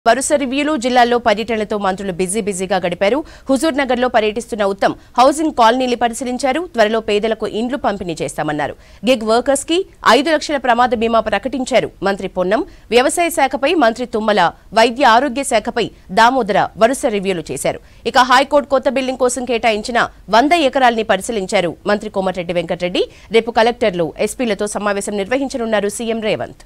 వరుస రివ్యూలు జిల్లాల్లో పర్యటనలతో మంత్రులు బిజీ బిజీగా గడిపారు హుజూర్ నగర్ లో పర్యటిస్తున్న ఉత్తమ్ హౌసింగ్ కాలనీని పరిశీలించారు త్వరలో పేదలకు ఇండ్లు పంపిణీ చేస్తామన్నారు గిగ్ వర్కర్స్ కి ఐదు లక్షల ప్రమాద బీమా ప్రకటించారు మంత్రి పొన్నం వ్యవసాయ శాఖపై మంత్రి తుమ్మల వైద్య ఆరోగ్య శాఖపై దామోదర వరుస రివ్యూలు చేశారు ఇక హైకోర్టు కొత్త బిల్డింగ్ కోసం కేటాయించిన వంద ఎకరాల్ని పరిశీలించారు మంత్రి కోమటిరెడ్డి వెంకటరెడ్డి రేపు కలెక్టర్లు ఎస్పీలతో సమావేశం నిర్వహించనున్నారు సీఎం రేవంత్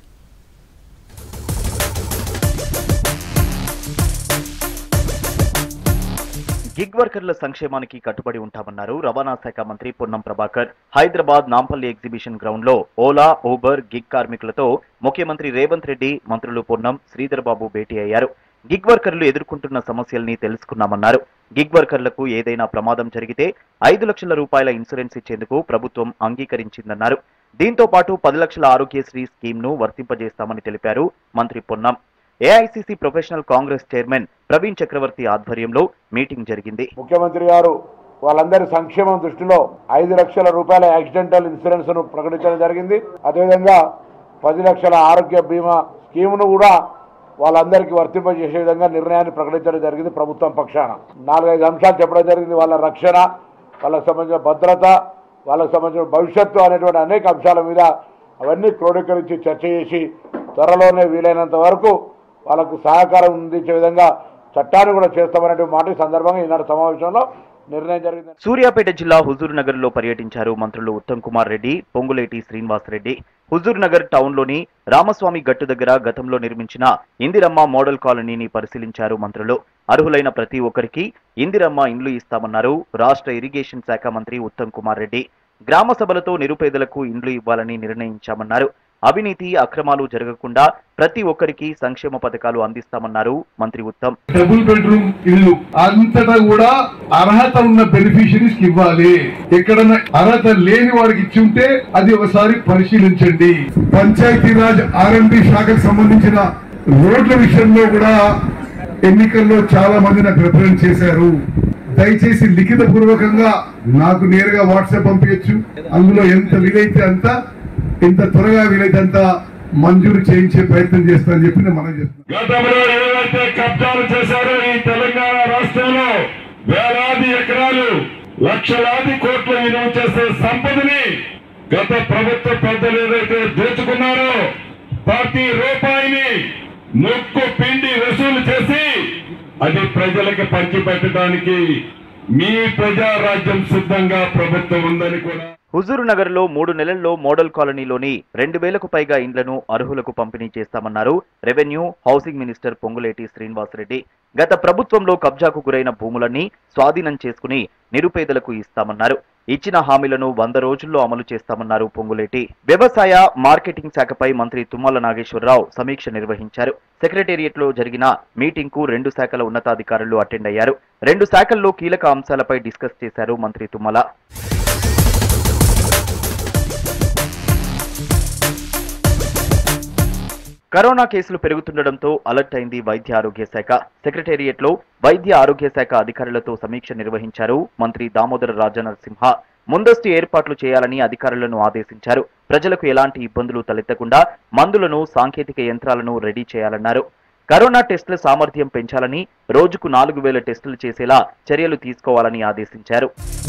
గిగ్ వర్కర్ల సంక్షేమానికి కట్టుబడి ఉంటామన్నారు రవాణా శాఖ మంత్రి పొన్నం ప్రభాకర్ హైదరాబాద్ నాంపల్లి ఎగ్జిబిషన్ గ్రౌండ్ లో ఓలా ఊబర్ గిగ్ కార్మికులతో ముఖ్యమంత్రి రేవంత్ రెడ్డి మంత్రులు పొన్నం శ్రీధర్ బాబు భేటీ అయ్యారు గిగ్ వర్కర్లు ఎదుర్కొంటున్న సమస్యల్ని తెలుసుకున్నామన్నారు గిగ్ వర్కర్లకు ఏదైనా ప్రమాదం జరిగితే ఐదు లక్షల రూపాయల ఇన్సూరెన్స్ ఇచ్చేందుకు ప్రభుత్వం అంగీకరించిందన్నారు దీంతో పాటు పది లక్షల ఆరోగ్యశ్రీ స్కీమ్ ను వర్తింపజేస్తామని తెలిపారు మంత్రి Ponnam AICC professional Congress chairman Praveen Chakravarthy ఆధ్వర్యంలో మీటింగ్ జరిగింది ముఖ్యమంత్రి గారు వాళ్ళందరి సంక్షేమం దృష్టిలో ఐదు లక్షల రూపాయల యాక్సిడెంటల్ ఇన్సూరెన్స్ ను ప్రకటించడం జరిగింది అదేవిధంగా పది లక్షల ఆరోగ్య బీమా స్కీమ్ను కూడా వాళ్ళందరికీ వర్తింపజేసే విధంగా నిర్ణయాన్ని ప్రకటించడం జరిగింది ప్రభుత్వం పక్షాన నాలుగైదు అంశాలు చెప్పడం జరిగింది వాళ్ళ రక్షణ వాళ్ళకు సంబంధించిన భద్రత వాళ్ళకు సంబంధించిన భవిష్యత్తు అనేటువంటి అనేక అంశాల మీద అవన్నీ క్రోడీకరించి చర్చ చేసి త్వరలోనే వీలైనంత వరకు వాళ్ళకు సహకారం అందించే విధంగా చట్టాన్ని కూడా చేస్తామనే మాట ఈ సందర్భంగా ఈనాడు సమావేశంలో నిర్ణయం జరిగింది సూర్యాపేట జిల్లా హుజూర్ నగర్ లో పర్యటించారు మంత్రులు ఉత్తమ్ కుమార్ రెడ్డి పొంగులేటి శ్రీనివాస్ రెడ్డి హుజూర్ నగర్ టౌన్ లోని రామస్వామి గట్టు దగ్గర గతంలో నిర్మించిన ఇందిరమ్మ మోడల్ కాలనీని పరిశీలించారు మంత్రులు అర్హులైన ప్రతి ఒక్కరికి ఇందిరమ్మ ఇండ్లు ఇస్తామన్నారు రాష్ట్ర ఇరిగేషన్ శాఖ మంత్రి ఉత్తమ్ కుమార్ రెడ్డి గ్రామ సభలతో నిరుపేదలకు ఇండ్లు ఇవ్వాలని నిర్ణయించామన్నారు అవినీతి అక్రమాలు జరగకుండా ప్రతి ఒక్కరికి సంక్షేమ పథకాలు అందిస్తామన్నారు మంత్రి ఉత్తమ్ డబుల్ బెడ్రూమ్ ఇల్లు అంతటా కూడా అర్హత ఉన్న బెనిఫిషరీస్ ఇవ్వాలి ఎక్కడన్నా అర్హత లేని వారికి ఇచ్చి ఉంటే అది ఒకసారి పరిశీలించండి పంచాయతీరాజ్ ఆర్ఎండి శాఖకు సంబంధించిన రోడ్ల విషయంలో కూడా ఎన్నికల్లో చాలా మంది నాకు రిప్రజెంట్ చేశారు దయచేసి లిఖిత పూర్వకంగా నాకు నేరుగా వాట్సాప్ పంపించచ్చు అందులో ఎంత వీలైతే అంత ఎంత త్వరగా వీలైతే అంత మంజూరు చేయించే ప్రయత్నం చేస్తానని చెప్పి నేను మనం చేస్తున్నాను గతంలో ఏవైతే కబ్జాలు చేశారో ఈ తెలంగాణ రాష్ట్రంలో వేలాది ఎకరాలు లక్షలాది కోట్ల విలువ చేసే సంపదని గత ప్రభుత్వ పెద్దలు ఏదైతే దోచుకున్నారో ప్రతి రూపాయిని ముక్కు పిండి వసూలు చేసి అది ప్రజలకు పంచిపెట్టడానికి మీ ప్రజారాజ్యం సిద్ధంగా ప్రభుత్వం ఉందని కూడా హుజూర్ నగర్ లో మూడు నెలల్లో మోడల్ కాలనీలోని రెండు వేలకు పైగా ఇండ్లను అర్హులకు పంపిణీ చేస్తామన్నారు revenue housing minister Ponguleti Srinivasa Reddy గత ప్రభుత్వంలో కబ్జాకు గురైన భూములన్నీ స్వాధీనం చేసుకుని నిరుపేదలకు ఇస్తామన్నారు ఇచ్చిన హామీలను వంద రోజుల్లో అమలు చేస్తామన్నారు పొంగులేటి వ్యవసాయ మార్కెటింగ్ శాఖపై మంత్రి తుమ్మల నాగేశ్వరరావు సమీక్ష నిర్వహించారు సెక్రటేరియట్ లో జరిగిన మీటింగ్ కు రెండు శాఖల ఉన్నతాధికారులు అటెండ్ అయ్యారు రెండు శాఖల్లో కీలక అంశాలపై డిస్కస్ చేశారు మంత్రి తుమ్మల కరోనా కేసులు పెరుగుతుండటంతో అలర్ట్ అయింది వైద్య ఆరోగ్య శాఖ సెక్రటేరియట్ లో వైద్య ఆరోగ్య శాఖ అధికారులతో సమీక్ష నిర్వహించారు మంత్రి దామోదర రాజనరసింహ ముందస్తు ఏర్పాట్లు చేయాలని అధికారులను ఆదేశించారు ప్రజలకు ఎలాంటి ఇబ్బందులు తలెత్తకుండా మందులను సాంకేతిక యంత్రాలను రెడీ చేయాలన్నారు కరోనా టెస్టుల సామర్థ్యం పెంచాలని రోజుకు నాలుగు వేల టెస్టులు చేసేలా చర్యలు తీసుకోవాలని ఆదేశించారు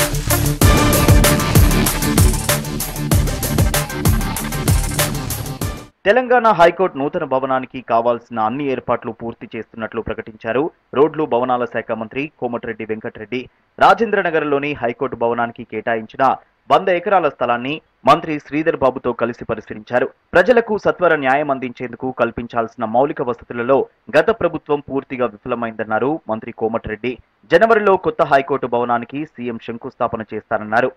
తెలంగాణ హైకోర్టు నూతన భవనానికి కావాల్సిన అన్ని ఏర్పాట్లు పూర్తి చేస్తున్నట్లు ప్రకటించారు రోడ్లు భవనాల శాఖ మంత్రి కోమటిరెడ్డి వెంకటరెడ్డి రాజేంద్రనగర్లోని హైకోర్టు భవనానికి కేటాయించిన వంద ఎకరాల స్థలాన్ని మంత్రి శ్రీధర్ బాబుతో కలిసి పరిశీలించారు ప్రజలకు సత్వర న్యాయం అందించేందుకు కల్పించాల్సిన మౌలిక వసతులలో గత ప్రభుత్వం పూర్తిగా విఫలమైందన్నారు మంత్రి కోమటిరెడ్డి జనవరిలో కొత్త హైకోర్టు భవనానికి సీఎం శంకుస్థాపన చేస్తారన్నారు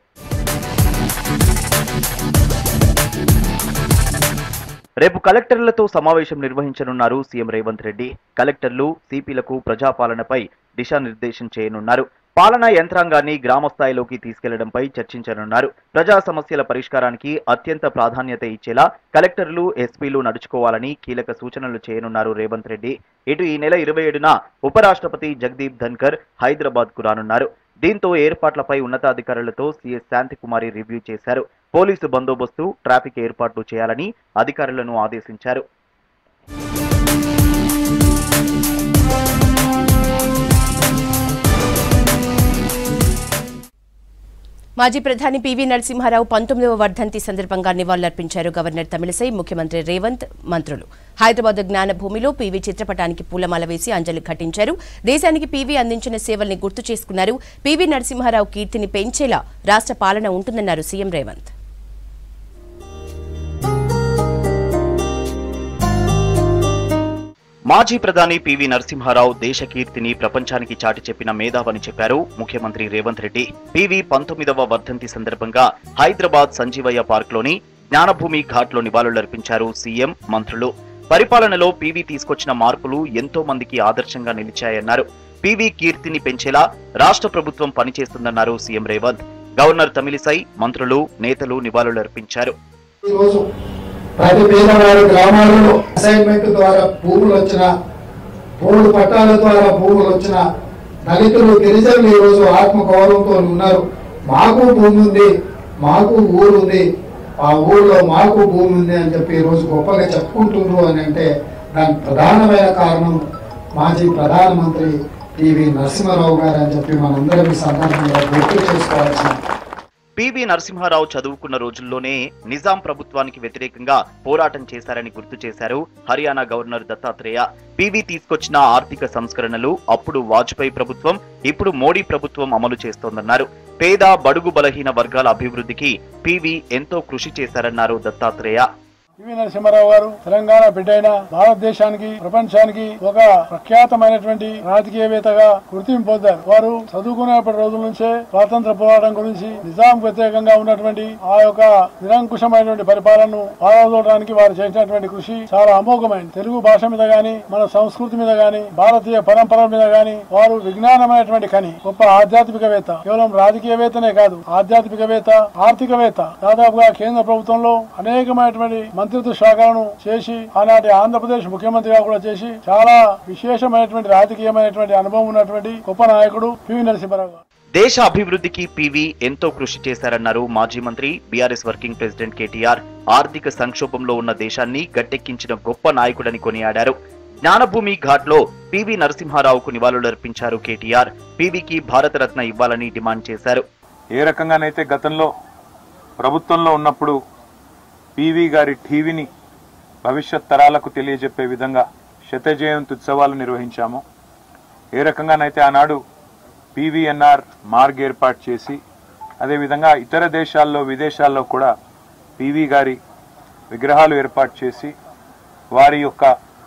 రేపు కలెక్టర్లతో సమావేశం నిర్వహించనున్నారు సీఎం రేవంత్ రెడ్డి కలెక్టర్లు సిపిలకు ప్రజాపాలనపై దిశానిర్దేశం చేయనున్నారు పాలనా యంత్రాంగాన్ని గ్రామ స్థాయిలోకి తీసుకెళ్లడంపై చర్చించనున్నారు ప్రజా సమస్యల పరిష్కారానికి అత్యంత ప్రాధాన్యత ఇచ్చేలా కలెక్టర్లు ఎస్పీలు నడుచుకోవాలని కీలక సూచనలు చేయనున్నారు రేవంత్ రెడ్డి ఇటు ఈ నెల ఇరవై ఏడున ఉపరాష్ట్రపతి జగదీప్ ధన్కర్ హైదరాబాద్ కు రానున్నారు దీంతో ఏర్పాట్లపై ఉన్నతాధికారులతో సీఎస్ శాంతికుమారి రివ్యూ చేశారు పోలీసు బందోబస్తు ట్రాఫిక్ ఏర్పాట్లు చేయాలని అధికారులను ఆదేశించారు మాజీ ప్రధాని పివి నరసింహారావు పంతొమ్మిదవ వర్ధంతి సందర్భంగా నివాళులర్పించారు గవర్నర్ తమిళసై ముఖ్యమంత్రి రేవంత్ మంత్రులు హైదరాబాద్ జ్ఞానభూమిలో పీవీ చిత్రపటానికి పూలమాల వేసి అంజలి ఘటించారు దేశానికి పీవీ అందించిన సేవల్ని గుర్తు చేసుకున్నారు పివి నరసింహారావు కీర్తిని పెంచేలా రాష్ట్ర పాలన ఉంటుందన్నారు సీఎం రేవంత్ మాజీ ప్రధాని పివి నరసింహారావు దేశ కీర్తిని ప్రపంచానికి చాటి చెప్పిన మేధావని చెప్పారు ముఖ్యమంత్రి రేవంత్ రెడ్డి పివి పంతొమ్మిదవ వర్ధంతి సందర్భంగా హైదరాబాద్ సంజీవయ్య పార్క్లోని జ్ఞానభూమి ఘాట్లో నివాళులర్పించారు సీఎం మంత్రులు పరిపాలనలో పీవీ తీసుకొచ్చిన మార్పులు ఎంతో మందికి ఆదర్శంగా నిలిచాయన్నారు పీవీ కీర్తిని పెంచేలా రాష్ట్ర ప్రభుత్వం పనిచేస్తుందన్నారు సీఎం రేవంత్ గవర్నర్ తమిళిసై మంత్రులు నేతలు నివాళులర్పించారు ఈరోజు ప్రతి పేదవాడి గ్రామాలలో అసైన్మెంట్ ద్వారా భూములు వచ్చిన భూములు పట్టాల ద్వారా భూములు వచ్చిన దళితులు గిరిజనులు ఈరోజు ఆత్మ గౌరవంతో ఉన్నారు మాకు భూమి ఉంది మాకు ఊరు ఉంది ఆ ఊళ్ళో మాకు భూమి ఉంది అని చెప్పి ఈరోజు గొప్పగా చెప్పుకుంటున్నారు అని అంటే దానికి ప్రధానమైన కారణం మాజీ ప్రధానమంత్రి పివి నరసింహారావు గారు అని చెప్పి మనందరం ఈ సందర్భంగా గుర్తు చేసుకోవాల్సిన పివి నరసింహారావు చదువుకున్న రోజుల్లోనే నిజాం ప్రభుత్వానికి వ్యతిరేకంగా పోరాటం చేశారని గుర్తు చేశారు హర్యానా గవర్నర్ దత్తాత్రేయ పివి తీసుకొచ్చిన ఆర్థిక సంస్కరణలు అప్పుడు వాజ్పేయి ప్రభుత్వం ఇప్పుడు మోడీ ప్రభుత్వం అమలు చేస్తోందన్నారు పేద బడుగు బలహీన వర్గాల అభివృద్ధికి పివి ఎంతో కృషి చేశారన్నారు దత్తాత్రేయ పివి నరసింహారావు గారు తెలంగాణ బిడ్డైన భారతదేశానికి ప్రపంచానికి ఒక ప్రఖ్యాతమైనటువంటి రాజకీయవేత్తగా గుర్తింపు పొందారు వారు చదువుకునేప్పటి రోజుల నుంచే స్వాతంత్ర పోరాటం గురించి నిజాం వ్యతిరేకంగా ఉన్నటువంటి ఆ యొక్క నిరంకుశమైనటువంటి పరిపాలనను పాల్గొనడానికి వారు చేసినటువంటి కృషి చాలా అమోఘమైంది తెలుగు భాష మీద గాని మన సంస్కృతి మీద గాని భారతీయ పరంపర మీద గాని వారు విజ్ఞానమైనటువంటి కని గొప్ప ఆధ్యాత్మికవేత్త కేవలం రాజకీయవేత్తనే కాదు ఆధ్యాత్మికవేత్త ఆర్థికవేత్త దాదాపుగా కేంద్ర ప్రభుత్వంలో అనేకమైనటువంటి మంత్రిత్వ శాఖలను చేసి ఆనాటి ఆంధ్రప్రదేశ్ ముఖ్యమంత్రిగా కూడా చేసి చాలా విశేషమైనటువంటి రాజకీయమైనటువంటి అనుభవం ఉన్నటువంటి గొప్ప నాయకుడు పివి నరసింహారావు గారు దేశ అభివృద్ధికి పివి ఎంతో కృషి చేశారన్నారు మాజీ మంత్రి బీఆర్ఎస్ వర్కింగ్ ప్రెసిడెంట్ కేటీఆర్ ఆర్థిక సంక్షోభంలో ఉన్న దేశాన్ని గట్టెక్కించిన గొప్ప నాయకుడని కొనియాడారు జ్ఞానభూమి ఘాట్లో పివి నరసింహారావుకు నివాళులర్పించారు కేటీఆర్ పివికి భారతరత్న ఇవ్వాలని డిమాండ్ చేశారు ఏ రకంగానైతే గతంలో ప్రభుత్వంలో ఉన్నప్పుడు పివి గారి టీవీని భవిష్యత్ తరాలకు తెలియజెప్పే విధంగా శత జయంతి ఉత్సవాలు నిర్వహించాము ఏ రకంగానైతే ఆనాడు పివిఎన్ఆర్ మార్గ్ ఏర్పాటు చేసి అదేవిధంగా ఇతర దేశాల్లో విదేశాల్లో కూడా పివి గారి విగ్రహాలు ఏర్పాటు చేసి వారి యొక్క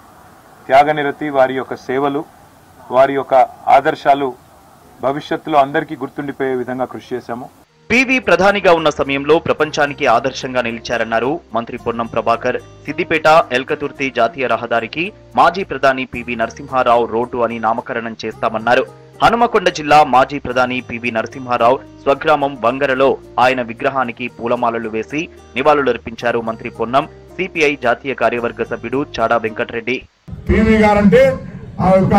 త్యాగనిరతి వారి యొక్క సేవలు వారి యొక్క ఆదర్శాలు భవిష్యత్తులో అందరికీ గుర్తుండిపోయే విధంగా కృషి చేశాము పివి ప్రధానిగా ఉన్న సమయంలో ప్రపంచానికి ఆదర్శంగా నిలిచారన్నారు మంత్రి పొన్నం ప్రభాకర్ సిద్దిపేట ఎల్కతుర్తి జాతీయ రహదారికి మాజీ ప్రధాని పివి నరసింహారావు రోడ్డు అని నామకరణం చేస్తామన్నారు హనుమకొండ జిల్లా మాజీ ప్రధాని పివి నరసింహారావు స్వగ్రామం వంగరలో ఆయన విగ్రహానికి పూలమాలలు వేసి నివాళులర్పించారు మంత్రి పొన్నం సిపిఐ జాతీయ కార్యవర్గ సభ్యుడు చాడా వెంకటరెడ్డి టీవీ గారంటే ఆ యొక్క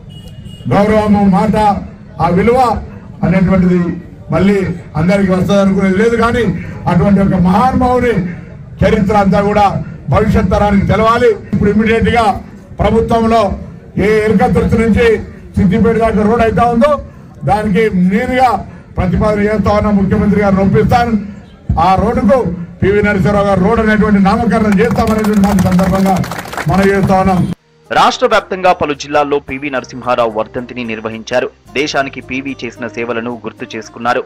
గౌరవము మాట ఆ విలువ అనేటువంటిది మళ్ళీ అందరికి వస్తుంది అనుకునేది లేదు కానీ అటువంటి ఒక మహానుభావుని చరిత్ర అంతా కూడా భవిష్యత్ తరానికి తెలవాలి ఇప్పుడు ఇమీడియట్ గా ప్రభుత్వంలో ఏ ఎరుకతుర్తి నుంచి సిద్దిపేట దాకా రోడ్ అయితే ఉందో దానికి నేరుగా ప్రతిపాదన చేస్తా ఉన్న ముఖ్యమంత్రి గారు ఒప్పిస్తాను ఆ రోడ్డుకు పివి నరసింహరావు గారు రోడ్ అనేటువంటి నామకరణం చేస్తామనేటువంటి దాని సందర్భంగా మనం చేస్తా ఉన్నాం రాష్ట్ర వ్యాప్తంగా పలు జిల్లాల్లో పివి నరసింహారావు వర్ధంతిని నిర్వహించారు దేశానికి పివి చేసిన సేవలను గుర్తు చేసుకున్నారు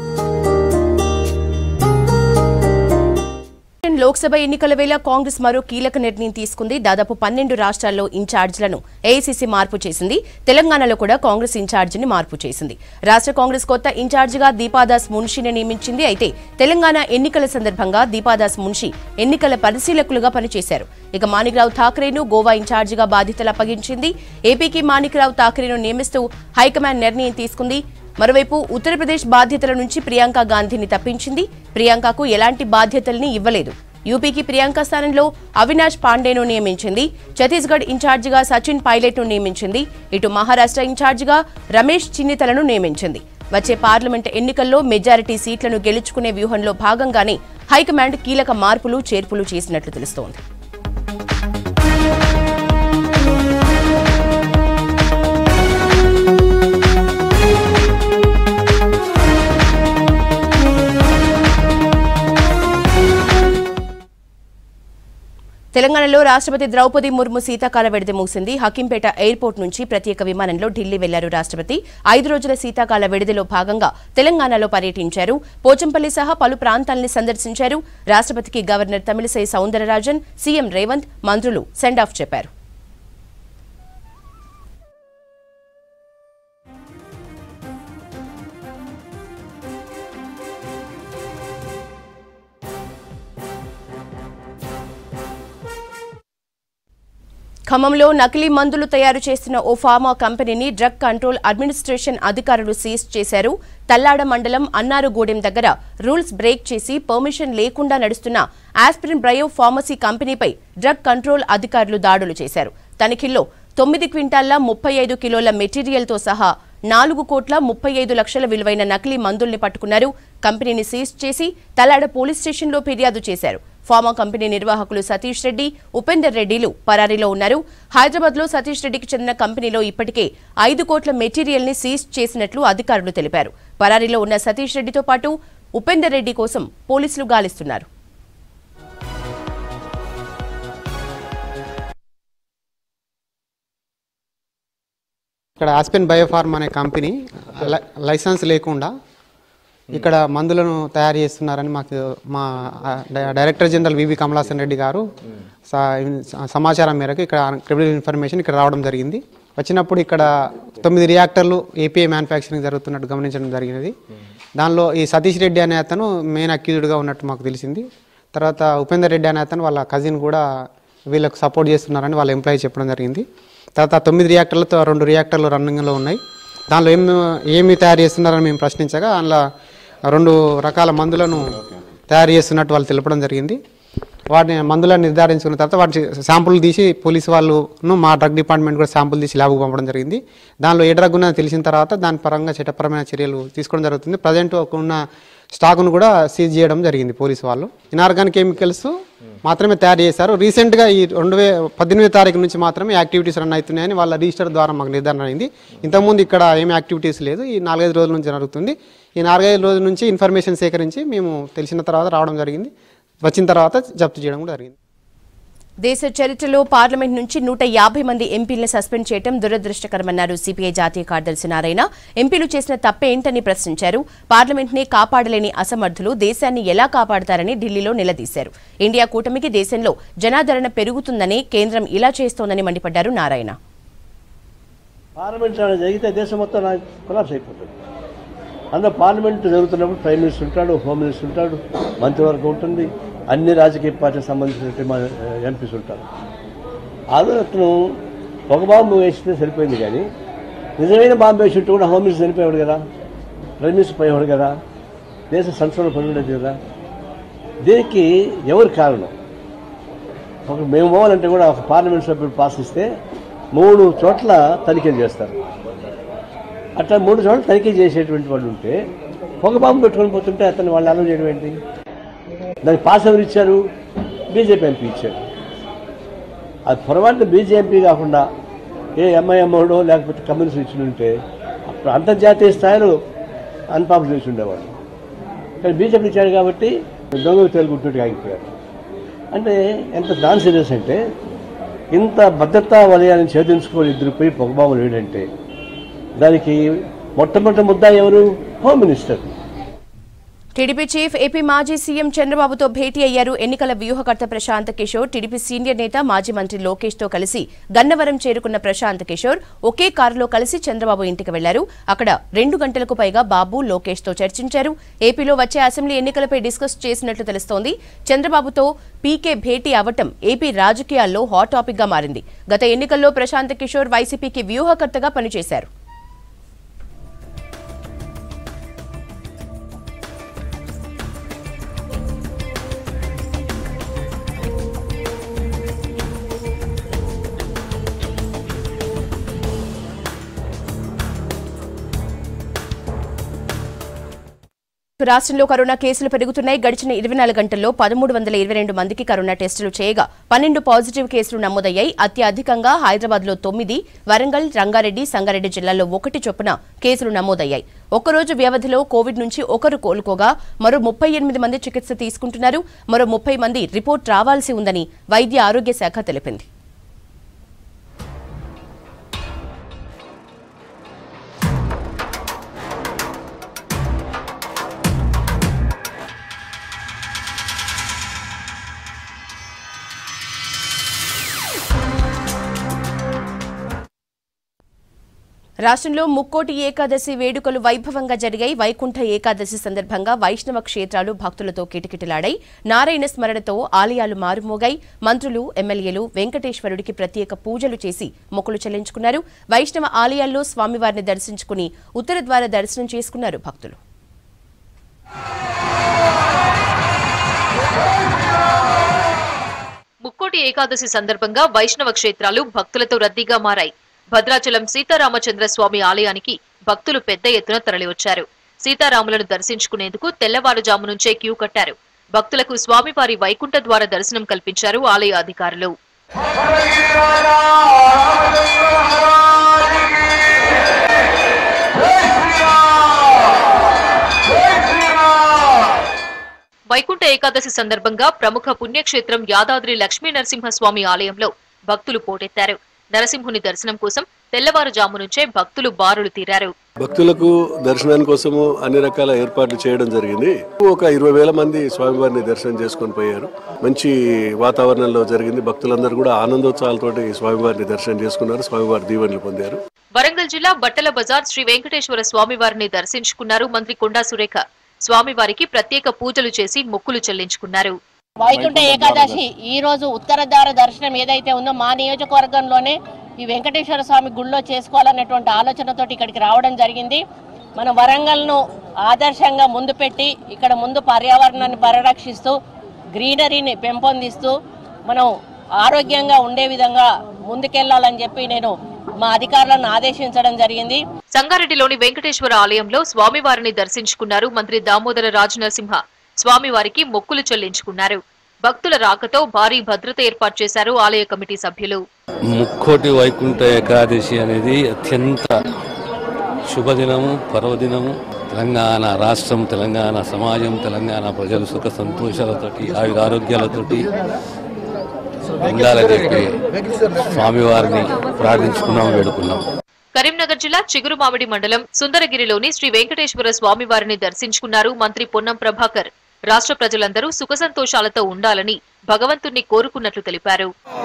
లోక్సభ ఎన్నికల వేళ కాంగ్రెస్ మరో కీలక నిర్ణయం తీసుకుంది దాదాపు పన్నెండు రాష్ట్రాల్లో ఇన్ఛార్జ్లను ఏఐసీసీ మార్పు చేసింది తెలంగాణలో కూడా కాంగ్రెస్ ఇన్ఛార్జిని మార్పు చేసింది రాష్ట్ర కాంగ్రెస్ కొత్త ఇన్ఛార్జిగా దీపాదాస్ మున్షిని నియమించింది అయితే తెలంగాణ ఎన్నికల సందర్భంగా దీపాదాస్ మున్షి ఎన్నికల పరిశీలకులుగా పనిచేశారు ఇక మాణిక్రావు ఠాక్రేను గోవా ఇన్ఛార్జిగా బాధ్యతలు అప్పగించింది ఏపీకి మాణిక్రావు ఠాక్రేను నియమిస్తూ హైకమాండ్ నిర్ణయం తీసుకుంది మరోవైపు ఉత్తరప్రదేశ్ బాధ్యతల నుంచి ప్రియాంక గాంధీని తప్పించింది ప్రియాంకకు ఎలాంటి బాధ్యతల్ని ఇవ్వలేదు యూపీకి ప్రియాంక స్థానంలో అవినాష్ పాండేను నియమించింది ఛత్తీస్గఢ్ ఇన్ఛార్జిగా సచిన్ పైలట్ను నియమించింది ఇటు మహారాష్ట్ర ఇన్ఛార్జిగా రమేష్ చిన్నితలను నియమించింది వచ్చే పార్లమెంట్ ఎన్నికల్లో మెజారిటీ సీట్లను గెలుచుకునే వ్యూహంలో భాగంగానే హైకమాండ్ కీలక మార్పులు చేర్పులు చేసినట్లు తెలుస్తోంది తెలంగాణలో రాష్ట్రపతి ద్రౌపది ముర్ము శీతాకాల విడిది ముగిసింది హకీంపేట ఎయిర్పోర్ట్ నుంచి ప్రత్యేక విమానంలో ఢిల్లీ వెళ్లారు రాష్ట్రపతి ఐదు రోజుల శీతాకాల విడిదిలో భాగంగా తెలంగాణలో పర్యటించారు పోచంపల్లి సహా పలు ప్రాంతాల్ని సందర్శించారు రాష్ట్రపతికి గవర్నర్ తమిళిసై సౌందరరాజన్ సీఎం రేవంత్ మంత్రులు సెండ్ ఆఫ్ చెప్పారు ఖమ్మంలో నకిలీ మందులు తయారు చేస్తున్న ఓ ఫార్మా కంపెనీని డ్రగ్ కంట్రోల్ అడ్మినిస్ట్రేషన్ అధికారులు సీజ్ చేశారు తల్లాడ మండలం అన్నారుగూడెం దగ్గర రూల్స్ బ్రేక్ చేసి పర్మిషన్ లేకుండా నడుస్తున్న ఆస్పిరిన్ బ్రయో ఫార్మసీ కంపెనీపై డ్రగ్ కంట్రోల్ అధికారులు దాడులు చేశారు తనిఖీల్లో తొమ్మిది క్వింటాళ్ల ముప్పై ఐదు కిలోల మెటీరియల్తో సహా నాలుగు కోట్ల ముప్పై ఐదు లక్షల విలువైన నకిలీ మందుల్ని పట్టుకున్నారు కంపెనీని సీజ్ చేసి తలాడ పోలీస్ స్టేషన్లో ఫిర్యాదు చేశారు ఫార్మా కంపెనీ నిర్వాహకులు సతీష్ రెడ్డి ఉపేందర్ రెడ్డిలు పరారీలో ఉన్నారు హైదరాబాద్ లో సతీష్ రెడ్డికి చెందిన కంపెనీలో ఇప్పటికే ఐదు కోట్ల మెటీరియల్ ని సీజ్ చేసినట్లు అధికారులు తెలిపారు పరారీలో ఉన్న సతీష్ రెడ్డితో పాటు ఉపేందర్ రెడ్డి కోసం పోలీసులు గాలిస్తున్నారు ఇక్కడ ఆస్పెన్ బయోఫార్మ్ అనే కంపెనీ లై- లైసెన్స్ లేకుండా ఇక్కడ మందులను తయారు చేస్తున్నారని మాకు మా ఆ, డై- director general VV Kamalasan Reddy garu స- సమాచారం మేరకు ఇక్కడ క్రిమినల్ ఇన్ఫర్మేషన్ ఇక్కడ రావడం జరిగింది వచ్చినప్పుడు ఇక్కడ తొమ్మిది రియాక్టర్లు ఏపీఐ మ్యానుఫ్యాక్చరింగ్ జరుగుతున్నట్టు గమనించడం జరిగినది దానిలో ఈ సతీష్ రెడ్డి అనే అతను మెయిన్ అక్యూజ్డ్గా ఉన్నట్టు మాకు తెలిసింది తర్వాత ఉపేందర్ రెడ్డి అనే అతను వాళ్ళ కజిన్ కూడా వీళ్ళకు సపోర్ట్ చేస్తున్నారని వాళ్ళ ఎంప్లాయీ చెప్పడం జరిగింది తర్వాత ఆ తొమ్మిది రియాక్టర్లతో రెండు రియాక్టర్లు రన్నింగ్లో ఉన్నాయి దానిలో ఏం ఏమి తయారు చేస్తున్నారని మేము ప్రశ్నించగా అందులో రెండు రకాల మందులను తయారు చేస్తున్నట్టు వాళ్ళు తెలపడం జరిగింది వాటిని మందులను నిర్ధారించుకున్న తర్వాత వాటి శాంపుల్ తీసి పోలీసు వాళ్ళను మా డ్రగ్ డిపార్ట్మెంట్ కూడా శాంపుల్ తీసి ల్యాబ్కు పంపడం జరిగింది దానిలో ఏ డ్రగ్ ఉన్నదో తెలిసిన తర్వాత దాని పరంగా చట్టపరమైన చర్యలు తీసుకోవడం జరుగుతుంది ప్రజెంట్ ఉన్న స్టాక్ను కూడా సీజ్ చేయడం జరిగింది పోలీసు వాళ్ళు ఇనార్గానిక్ కెమికల్స్ మాత్రమే తయారు చేశారు రీసెంట్గా ఈ రెండు వే పద్దెనిమిది తారీఖు నుంచి మాత్రమే యాక్టివిటీస్ రన్ అవుతున్నాయని వాళ్ళ రిజిస్టర్ ద్వారా మాకు నిర్ధారణ అయింది ఇంతకుముందు ఇక్కడ ఏమి యాక్టివిటీస్ లేదు ఈ నాలుగైదు రోజుల నుంచి జరుగుతుంది ఈ నాలుగైదు రోజుల నుంచి ఇన్ఫర్మేషన్ సేకరించి మేము తెలిసిన తర్వాత రావడం జరిగింది వచ్చిన తర్వాత జప్తు చేయడం కూడా జరిగింది దేశ చరిత్రలో పార్లమెంట్ నుంచి నూట యాభై మంది ఎంపీలను సస్పెండ్ చేయడం దురదృష్టకరమన్నారు సిపిఐ జాతీయ కార్యదర్శి నారాయణ ఎంపీలు చేసిన తప్పేంటని ప్రశ్నించారు పార్లమెంట్ ని కాపాడలేని అసమర్థులు దేశాన్ని ఎలా కాపాడతారని ఢిల్లీలో నిలదీశారు ఇండియా కూటమికి దేశంలో జనాదరణ పెరుగుతుందని కేంద్రం ఇలా చేస్తోందని మండిపడ్డారు నారాయణ పార్లమెంట్ ఏమైనా జరిగితే దేశం మొత్తం కొలాప్స్ అయిపోతుంది అందులో పార్లమెంట్ జరుగుతున్నప్పుడు ప్రైమ్ మినిస్టర్ ఉంటాడు హోమ్ మినిస్టర్ ఉంటాడు మంత్రివర్గం ఉంటుంది అన్ని రాజకీయ పార్టీకి సంబంధించిన మన ఎంపీస్ ఉంటారు అదో అతను ఒక బాంబు వేస్తే సరిపోయింది కానీ నిజమైన బాంబు వేసి ఉంటే కూడా హోమ్ మినిస్టర్ చనిపోయాడు కదా ప్రైమ్ మినిస్టర్ పోయేవాడు కదా దేశ సంక్షోభం పొందలేదు కదా దీనికి ఎవరు కారణం ఒక మేము పోవాలంటే కూడా ఒక పార్లమెంట్ సభ్యుడు పాస్ ఇస్తే మూడు చోట్ల తనిఖీలు చేస్తారు అట్లా మూడు చోట్ల తనిఖీ చేసేటువంటి వాళ్ళు ఉంటే పొగ బాంబు పెట్టుకొని పోతుంటే అతను వాళ్ళు అలవ్ చేయడం ఏంటి దానికి పాస్ ఎవరు ఇచ్చారు బీజేపీ ఎంపీ ఇచ్చారు అది పొరపాటున బీజేపీ కాకుండా ఏ ఎంఐఎంఓడో లేకపోతే కమ్యూనిస్ట్ ఇచ్చి ఉంటే అప్పుడు అంతర్జాతీయ స్థాయిలో అన్పాపులర్ చేసి ఉండేవాళ్ళు కానీ బీజేపీ ఇచ్చాడు కాబట్టి దొంగ తెలుగుంటున్నట్టు ఆగిపోయారు అంటే ఎంత నాన్ సీరియస్ అంటే ఇంత భద్రతా వలయాన్ని ఛేదించుకొని ఇద్దరు పోయి పొగబాబులు ఏంటంటే దానికి మొట్టమొదటి ముద్ద ఎవరు home minister TDP chief AP మాజీ సీఎం చంద్రబాబుతో భేటీ అయ్యారు ఎన్నికల వ్యూహకర్త ప్రశాంత్ కిషోర్ టీడీపీ సీనియర్ నేత మాజీ మంత్రి లోకేష్ తో కలిసి గన్నవరం చేరుకున్న ప్రశాంత్ కిషోర్ ఒకే కారులో కలిసి చంద్రబాబు ఇంటికి వెళ్లారు అక్కడ రెండు గంటలకు పైగా బాబు లోకేష్ తో చర్చించారు ఏపీలో వచ్చే అసెంబ్లీ ఎన్నికలపై డిస్కస్ చేసినట్లు తెలుస్తోంది చంద్రబాబుతో పీకే భేటీ అవటం ఏపీ రాజకీయాల్లో హాట్ టాపిక్ గా మారింది గత ఎన్నికల్లో ప్రశాంత్ కిషోర్ వైసీపీకి వ్యూహకర్తగా పనిచేశారు రాష్ట్రంలో కరోనా కేసులు పెరుగుతున్నాయి గడిచిన ఇరవై నాలుగు గంటల్లో పదమూడు వందల ఇరవై రెండు మందికి కరోనా టెస్టులు చేయగా పన్నెండు పాజిటివ్ కేసులు నమోదయ్యాయి అత్యధికంగా హైదరాబాద్ లో తొమ్మిది వరంగల్ రంగారెడ్డి సంగారెడ్డి జిల్లాల్లో ఒకటి చొప్పున కేసులు నమోదయ్యాయి ఒక్కరోజు వ్యవధిలో కోవిడ్ నుంచి ఒకరు కోలుకోగా మరో ముప్పై ఎనిమిది మంది చికిత్స తీసుకుంటున్నారు మరో ముప్పై మంది రిపోర్ట్ రావాల్సి ఉందని వైద్య ఆరోగ్య శాఖ తెలిపింది రాష్ట్రంలో ముక్కోటి ఏకాదశి వేడుకలు వైభవంగా జరిగాయి వైకుంఠ ఏకాదశి సందర్భంగా వైష్ణవ క్షేత్రాలు భక్తులతో కిటకిటలాడాయి నారాయణ స్మరణతో ఆలయాలు మారుమోగాయి మంత్రులు ఎమ్మెల్యేలు వెంకటేశ్వరుడికి ప్రత్యేక పూజలు చేసి మొక్కులు చెల్లించుకున్నారు వైష్ణవ ఆలయాల్లో స్వామివారిని దర్శించుకుని ఉత్తర ద్వార దర్శనం చేసుకున్నారు భక్తులు ముక్కోటి ఏకాదశి సందర్భంగా వైష్ణవ క్షేత్రాలు భక్తులతో రద్దీగా మారాయి భద్రాచలం సీతారామచంద్ర స్వామి ఆలయానికి భక్తులు పెద్ద ఎత్తున తరలివచ్చారు సీతారాములను దర్శించుకునేందుకు తెల్లవారుజాము నుంచే క్యూ కట్టారు భక్తులకు స్వామివారి వైకుంఠ ద్వార దర్శనం కల్పించారు ఆలయ అధికారులు వైకుంఠ ఏకాదశి సందర్భంగా ప్రముఖ పుణ్యక్షేత్రం యాదాద్రి లక్ష్మీ నరసింహస్వామి ఆలయంలో భక్తులు పోటెత్తారు నరసింహుని దర్శనం కోసం తెల్లవారుజాము నుంచే భక్తులు బారులు తీరారు భక్తులకు దర్శనాని కోసము అన్ని రకాల ఏర్పాట్లు చేయడం జరిగింది ఒక ఇరవై వేల మంది స్వామివారిని దర్శనం చేసుకొని పోయారు మంచి వాతావరణంలో జరిగింది భక్తులందరూ కూడా ఆనందోత్సవాలతోటి స్వామివారిని దర్శనం చేసుకున్నారు స్వామివారి దీవెనలు పొందారు వరంగల్ జిల్లా బట్టల బజార్ శ్రీ వెంకటేశ్వర స్వామివారిని దర్శించుకున్నారు మంత్రి కొండా సురేఖ స్వామివారికి ప్రత్యేక పూజలు చేసి మొక్కులు చెల్లించుకున్నారు వైకుంఠ ఏకాదశి ఈ రోజు ఉత్తరద్వార దర్శనం ఏదైతే ఉందో మా నియోజకవర్గంలోనే ఈ వెంకటేశ్వర స్వామి గుళ్ళో చేసుకోవాలనేటువంటి ఆలోచనతోటి ఇక్కడికి రావడం జరిగింది మనం వరంగల్ను ఆదర్శంగా ముందు పెట్టి ఇక్కడ ముందు పర్యావరణాన్ని పరిరక్షిస్తూ గ్రీనరీని పెంపొందిస్తూ మనం ఆరోగ్యంగా ఉండే విధంగా ముందుకెళ్లాలని చెప్పి నేను మా అధికారులను ఆదేశించడం జరిగింది సంగారెడ్డిలోని వెంకటేశ్వర ఆలయంలో స్వామివారిని దర్శించుకున్నారు మంత్రి దామోదర రాజనరసింహ స్వామివారికి మొక్కులు చెల్లించుకున్నారు భక్తుల రాకతో భారీ భద్రత ఏర్పాటు చేశారు ఆలయ కమిటీ సభ్యులు ముక్కోటి వైకుంఠ ఏకాదశి అనేది అత్యంత శుభదినము పర్వదినము తెలంగాణ రాష్ట్రం తెలంగాణ సమాజం తెలంగాణ ప్రజలు సుఖ సంతోషాలతోటి ఆయుర ఆరోగ్యాలతోటి ఉండాలని చెప్పి స్వామివారిని ప్రార్థించుకున్నాం వేడుకున్నాం కరీంనగర్ జిల్లా చిగురుమామిడి మండలం సుందరగిరిలోని శ్రీ వెంకటేశ్వర స్వామివారిని దర్శించుకున్నారు మంత్రి పొన్నం ప్రభాకర్ రాష్ట్ర ప్రజలందరూ సుఖ సంతోషాలతో ఉండాలని భగవంతుణ్ణి కోరుకున్నట్లు తెలిపారు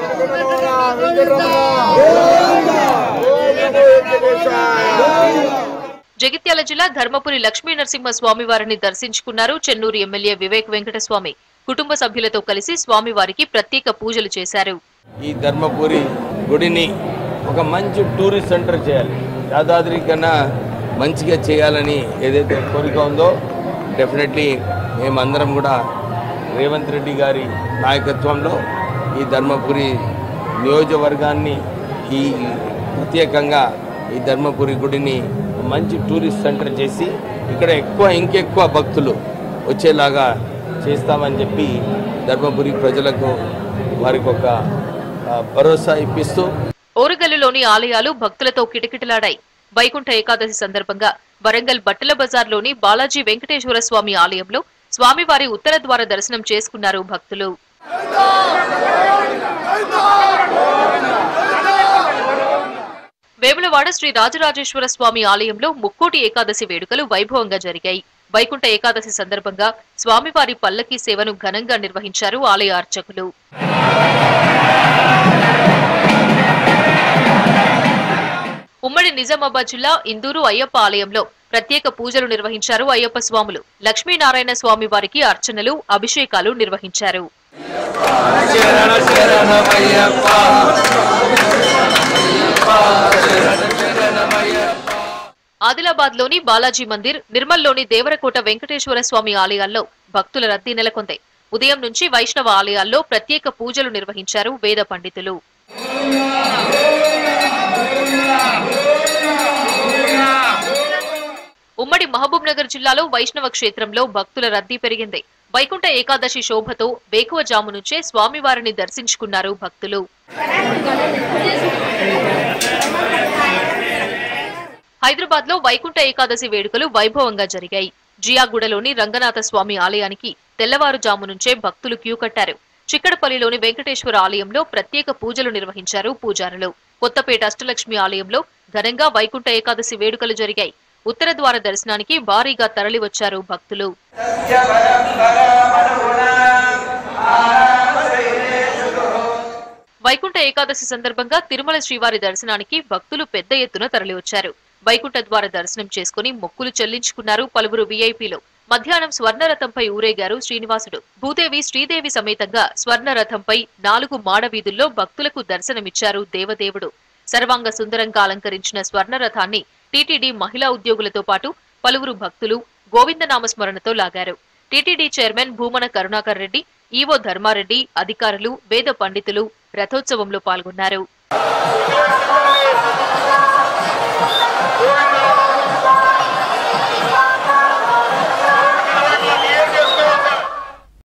జగిత్యాల జిల్లా ధర్మపురి లక్ష్మీ నరసింహ స్వామివారిని దర్శించుకున్నారు చెన్నూరు ఎమ్మెల్యే వివేక్ వెంకటస్వామి కుటుంబ సభ్యులతో కలిసి స్వామివారికి ప్రత్యేక పూజలు చేశారు ఈ ధర్మపురి గుడిని ఒక మంచి టూరిస్ట్ సెంటర్ చేయాలి యాదాద్రి కన్నా మంచిగా చేయాలని ఏదైతే కోరిక ఉందో డెఫినెట్లీ మేమందరం కూడా రేవంత్ రెడ్డి గారి నాయకత్వంలో ఈ ధర్మపురి నియోజకవర్గాన్ని ఈ ప్రత్యేకంగా ఈ ధర్మపురి గుడిని మంచి టూరిస్ట్ సెంటర్ చేసి ఇక్కడ ఎక్కువ ఇంకెక్కువ భక్తులు వచ్చేలాగా చేస్తామని చెప్పి ధర్మపురి ప్రజలకు వారికి ఒక ఆ, భరోసా ఇప్పిస్తూ ఓరుగల్లులోని ఆలయాలు భక్తులతో కిటకిటలాడాయి వైకుంఠ ఏకాదశి సందర్భంగా వరంగల్ బట్టల బజార్లోని బాలాజీ వెంకటేశ్వర స్వామి ఆలయంలో స్వామివారి ఉత్తర ద్వార దర్శనం చేసుకున్నారు భక్తులు వేములవాడ శ్రీ రాజరాజేశ్వర స్వామి ఆలయంలో ముక్కోటి ఏకాదశి వేడుకలు వైభవంగా జరిగాయి వైకుంఠ ఏకాదశి సందర్భంగా స్వామివారి పల్లకీ సేవను ఘనంగా నిర్వహించారు ఆలయ అర్చకులు ఉమ్మడి నిజామాబాద్ జిల్లా ఇందూరు అయ్యప్ప ఆలయంలో ప్రత్యేక పూజలు నిర్వహించారు అయ్యప్ప స్వాములు లక్ష్మీనారాయణ స్వామి వారికి అర్చనలు అభిషేకాలు నిర్వహించారు ఆదిలాబాద్ లోని బాలాజీ మందిర్ నిర్మల్లోని దేవరకోట వెంకటేశ్వర స్వామి ఆలయాల్లో భక్తుల రద్దీ నెలకొంది ఉదయం నుంచి వైష్ణవ ఆలయాల్లో ప్రత్యేక పూజలు నిర్వహించారు వేద పండితులు ఉమ్మడి మహబూబ్ నగర్ నగర్ జిల్లాలో వైష్ణవ క్షేత్రంలో భక్తుల రద్దీ పెరిగింది వైకుంఠ ఏకాదశి శోభతో వేకువజాము నుంచే స్వామివారిని దర్శించుకున్నారు భక్తులు హైదరాబాద్ లో వైకుంఠ ఏకాదశి వేడుకలు వైభవంగా జరిగాయి జియాగూడలోని రంగనాథ స్వామి ఆలయానికి తెల్లవారుజాము నుంచే భక్తులు క్యూ కట్టారు చిక్కడపల్లిలోని వెంకటేశ్వర ఆలయంలో ప్రత్యేక పూజలు నిర్వహించారు పూజారులు కొత్తపేట అష్టలక్ష్మి ఆలయంలో ఘనంగా వైకుంఠ ఏకాదశి వేడుకలు జరిగాయి ఉత్తర ద్వార దర్శనానికి భారీగా తరలివచ్చారు భక్తులు వైకుంఠ ఏకాదశి సందర్భంగా తిరుమల శ్రీవారి దర్శనానికి భక్తులు పెద్ద ఎత్తున తరలివచ్చారు వైకుంఠ ద్వార దర్శనం చేసుకుని మొక్కులు చెల్లించుకున్నారు పలువురు వీఐపీలు మధ్యాహ్నం స్వర్ణరథంపై ఊరేగారు శ్రీనివాసుడు భూదేవి శ్రీదేవి సమేతంగా స్వర్ణరథంపై నాలుగు మాడవీధుల్లో భక్తులకు దర్శనమిచ్చారు దేవదేవుడు సర్వాంగ సుందరంగా అలంకరించిన స్వర్ణరథాన్ని టీటీడీ మహిళా ఉద్యోగులతో పాటు పలువురు భక్తులు గోవిందనామస్మరణతో లాగారు TTD chairman Bhumana Karunakar Reddy EO Dharma Reddy అధికారులు వేద పండితులు రథోత్సవంలో పాల్గొన్నారు